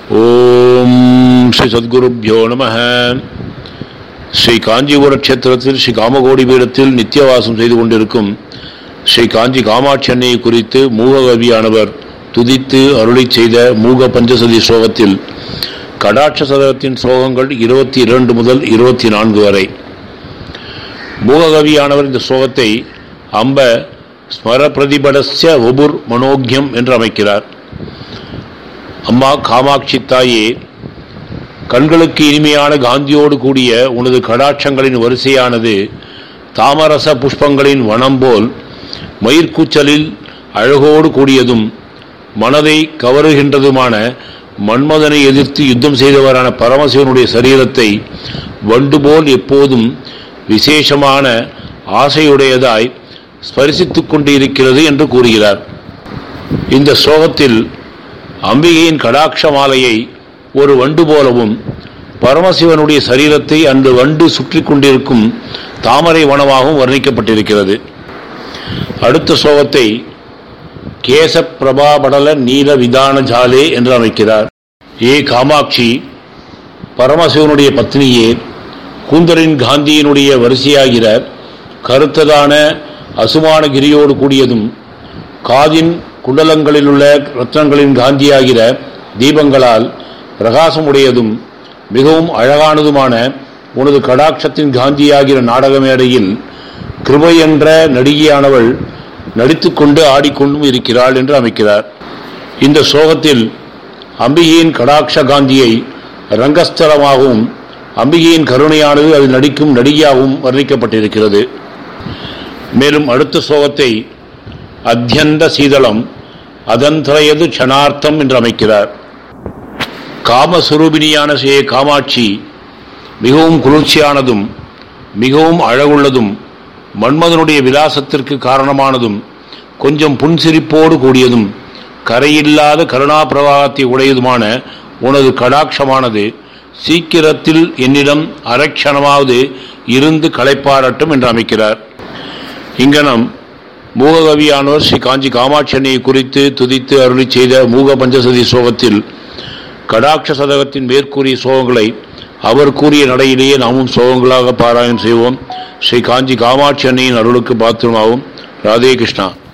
ஓம் ஸ்ரீ சத்குருப்யோ நம ஸ்ரீ காஞ்சிபுர கஷேத்திரத்தில் ஸ்ரீ காமகோடி பீடத்தில் நித்தியவாசம் செய்து கொண்டிருக்கும் ஸ்ரீ காஞ்சி காமாட்சி அன்னையை குறித்து மூககவியானவர் துதித்து அருளி செய்த மூக பஞ்சசதி ஸ்லோகத்தில் கடாட்ச சதகத்தின் ஸ்லோகங்கள் இருபத்தி இரண்டு முதல் இருபத்தி நான்கு வரை மூககவியானவர் இந்த ஸ்லோகத்தை அம்ப ஸ்மர பிரதிபடஸ்ய ஒபுர் மனோக்யம் என்று அமைக்கிறார் அம்மா காமாட்சி தாயே கண்களுக்கு இனிமையான காந்தியோடு கூடிய உனது கடாட்சங்களின் வரிசையானது தாமரச புஷ்பங்களின் வனம் போல் மயிர்கூச்சலில் அழகோடு கூடியதும் மனதை கவருகின்றதுமான மன்மதனை எதிர்த்து யுத்தம் செய்தவரான பரமசிவனுடைய சரீரத்தை வண்டு போல் எப்போதும் விசேஷமான ஆசையுடையதாய் ஸ்பரிசித்துக் கொண்டு இருக்கிறது என்று கூறுகிறார் இந்த ஸ்லோகத்தில் அம்பிகையின் கடாட்ச மாலையை ஒரு வண்டு போலவும் பரமசிவனுடைய சரீரத்தை அந்த வண்டு சுற்றி கொண்டிருக்கும் தாமரை வனமாகவும் வர்ணிக்கப்பட்டிருக்கிறது அடுத்த ஸ்லோகத்தை கேச பிரபாபடல நீல விதான ஜாலே என்று அமைக்கிறார் ஏ காமாட்சி பரமசிவனுடைய பத்னியே கூந்தரின் காந்தியினுடைய வரிசையாகிற கருத்ததான அசுமானகிரியோடு கூடியதும் காதின் குண்டலங்களில் உள்ள ரத்னங்களின் காந்தியாகிற தீபங்களால் பிரகாசமுடையதும் மிகவும் அழகானதுமான உனது கடாட்சத்தின் காந்தியாகிற நாடக மேடையில் கிருபை என்ற நடிகையானவள் நடித்துக்கொண்டு ஆடிக்கொண்டும் இருக்கிறாள் என்று அமைக்கிறார் இந்த சோகத்தில் அம்பிகையின் கடாட்ச காந்தியை ரங்கஸ்தலமாகவும் அம்பிகையின் கருணையானது அது நடிக்கும் நடிகையாகவும் வர்ணிக்கப்பட்டிருக்கிறது மேலும் அடுத்த சோகத்தை அத்தியந்த சீதளம் அதந்திரயது க்ஷணார்த்தம் என்று அமைக்கிறார் காமஸ்வரூபிணியான ஸ்ரீ காமாட்சி மிகவும் குளிர்ச்சியானதும் மிகவும் அழகுள்ளதும் மன்மதனுடைய விலாசத்திற்கு காரணமானதும் கொஞ்சம் புன்சிரிப்போடு கூடியதும் கரையில்லாத கருணா பிரவாகத்தை உடையதுமான உனது கடாட்சமானது சீக்கிரத்தில் என்னிடம் அரட்சணமாவது இருந்து களைப்பாரட்டும் என்று அமைக்கிறார் இங்கனம் மூககவியானோர் ஸ்ரீ காஞ்சி காமாட்சி அன்னையை குறித்து துதித்து அருளி செய்த மூக பஞ்சசதி சோகத்தில் கடாட்ச சதகத்தின் மேற்கூறிய சோகங்களை அவர் கூறிய நடையிலேயே நாமும் சோகங்களாக பாராயணம் செய்வோம் ஸ்ரீ காஞ்சி காமாட்சி அன்னையின் அருளுக்கு பாத்திரமாகும் ராதே கிருஷ்ணா